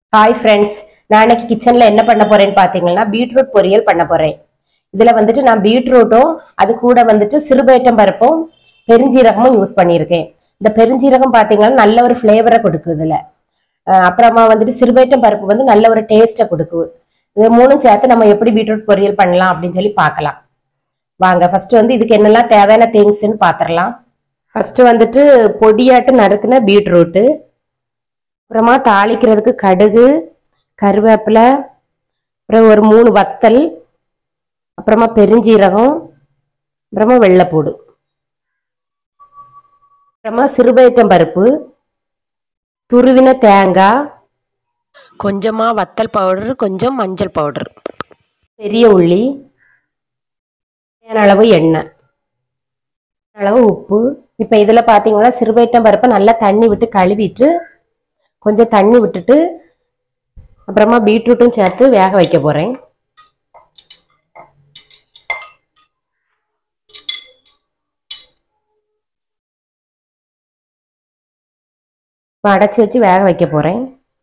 hi friends நான் இன்னைக்கு கிச்சன்ல என்ன பண்ண போறேன்னு பாத்தீங்கன்னா பீட்ரூட் பொரியல் பண்ண போறேன் இதுல வந்துட்டு நான் பீட்ரூட்டும் அது கூட வந்துட்டு சிறுபேட்டம் பருப்பும் பெருஞ்சீரகமும் யூஸ் பண்ணியிருக்கேன் இந்த பெருஞ்சீரகம் பாத்தீங்கன்னா நல்ல ஒரு ஃப்ளேவரை கொடுக்குது இதுல அஹ் அப்புறமா வந்துட்டு சிறுபேட்டம் பருப்பு வந்து நல்ல ஒரு டேஸ்ட்டை கொடுக்குது இது மூணும் சேர்த்து நம்ம எப்படி பீட்ரூட் பொரியல் பண்ணலாம் அப்படின்னு சொல்லி பார்க்கலாம் வாங்க ஃபர்ஸ்ட் வந்து இதுக்கு என்னெல்லாம் தேவையான திங்ஸ்ன்னு பாத்திரலாம் ஃபர்ஸ்ட் வந்துட்டு பொடியாட்டு நறுக்குன பீட்ரூட்டு அப்புறமா தாளிக்கிறதுக்கு கடுகு கருவேப்பிலை அப்புறம் ஒரு மூணு வத்தல் அப்புறமா பெருஞ்சீரகம் அப்புறமா வெள்ளைப்பூடு அப்புறமா சிறுபயத்தம் பருப்பு துருவின தேங்காய் கொஞ்சமா வத்தல் பவுடர் கொஞ்சம் மஞ்சள் பவுடர் பெரிய உள்ளி தேவையான அளவு எண்ணெய் அளவு உப்பு இப்போ இதில் பார்த்தீங்கன்னா சிறுபயத்தம் பருப்பை நல்லா தண்ணி விட்டு கழுவிட்டு கொஞ்சம் தண்ணி விட்டுட்டு அப்புறமா பீட்ரூட்டும் சேர்த்து வேக வைக்க போறேன் இப்போ அடைச்சி வச்சு வேக வைக்க போறேன்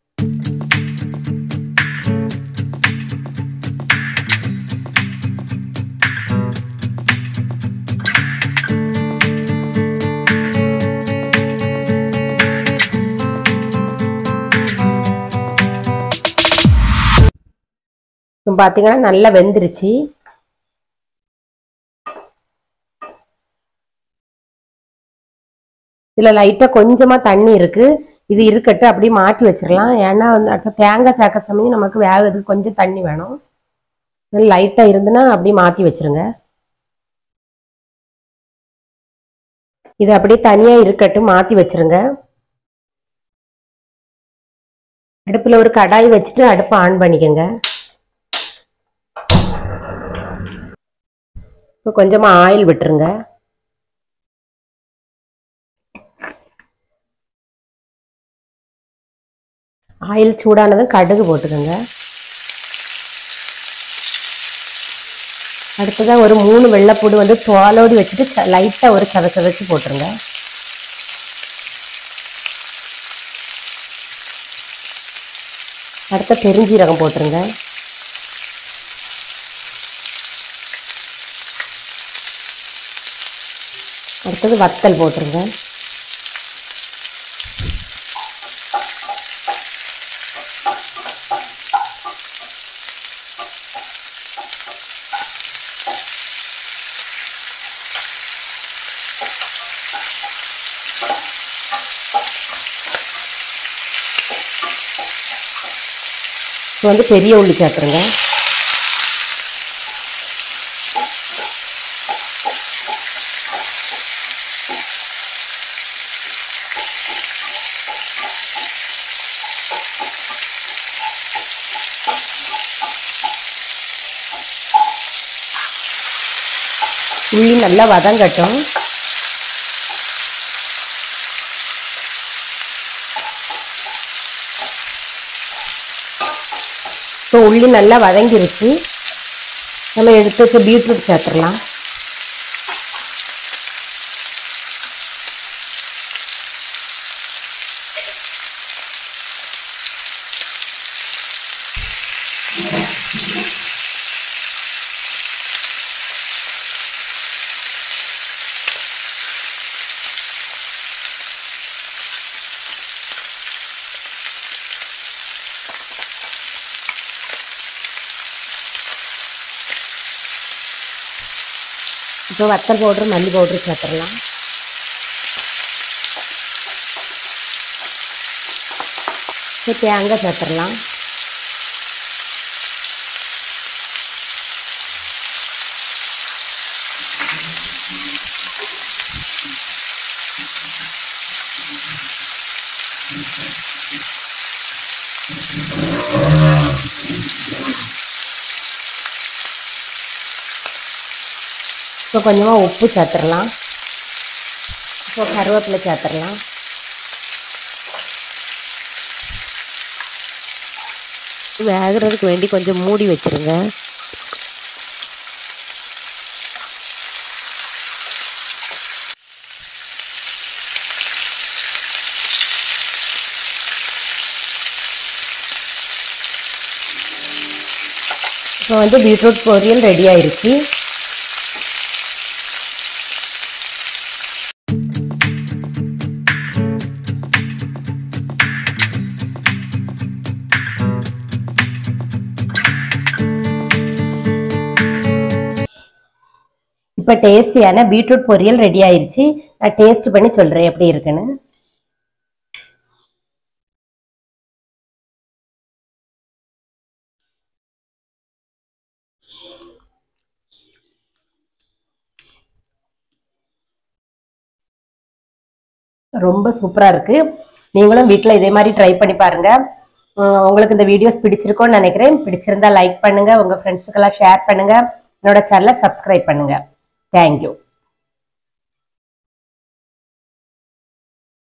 இப்போ பார்த்தீங்கன்னா நல்லா வெந்துருச்சு இதில் லைட்டாக கொஞ்சமாக தண்ணி இருக்கு இது இருக்கட்டும் அப்படியே மாற்றி வச்சிடலாம் ஏன்னா வந்து அடுத்த தேங்காய் சாக்க சமயம் நமக்கு வேகிறதுக்கு கொஞ்சம் தண்ணி வேணும் லைட்டாக இருந்துன்னா அப்படியே மாற்றி வச்சிருங்க இது அப்படியே தனியாக இருக்கட்டும் மாற்றி வச்சிருங்க அடுப்பில் ஒரு கடாய் வச்சுட்டு அடுப்பை ஆன் பண்ணிக்கோங்க இப்போ கொஞ்சமா ஆயில் விட்டுருங்க ஆயில் சூடானதும் கடுகு போட்டுக்கோங்க அடுத்ததான் ஒரு மூணு வெள்ளைப்பூடு வந்து தோலோடி வச்சுட்டு லைட்டாக ஒரு சத சதைச்சு போட்டுருங்க அடுத்த பெருஞ்சீரகம் போட்டுருங்க அடுத்தது வத்தல் போட்டுருங்க இப்போ வந்து பெரிய உள்ளி சேர்த்துருங்க உள்ளி நல்லா வதங்கட்டும் இப்போ உள்ளி நல்லா வதங்கிருச்சு நம்ம எடுத்து வச்ச பீட்ரூட் சேர்த்துடலாம் இப்போ வத்தல் பவுடர் மல்லி பவுடர் சேர்த்துடலாம் இப்போ தேங்காய் சேர்த்துடலாம் இப்போ கொஞ்சமாக உப்பு சேர்த்துடலாம் இப்போ கருவேப்பிலை சேர்த்துடலாம் வேகிறதுக்கு வேண்டி கொஞ்சம் மூடி வச்சிருங்க இப்போ வந்து பீட்ரூட் பொரியல் ரெடி ஆயிருச்சு இப்போ டேஸ்டியான பீட்ரூட் பொரியல் ரெடி ஆயிருச்சு நான் டேஸ்ட் பண்ணி சொல்றேன் எப்படி இருக்குன்னு ரொம்ப சூப்பரா இருக்கு நீங்களும் வீட்டில் இதே மாதிரி ட்ரை பண்ணி பாருங்க உம் உங்களுக்கு இந்த வீடியோஸ் பிடிச்சிருக்கோன்னு நினைக்கிறேன் பிடிச்சிருந்தா லைக் பண்ணுங்க உங்க ஃப்ரெண்ட்ஸுக்கெல்லாம் ஷேர் பண்ணுங்க என்னோட சேனலை சப்ஸ்கிரைப் பண்ணுங்க தேங்க்யூ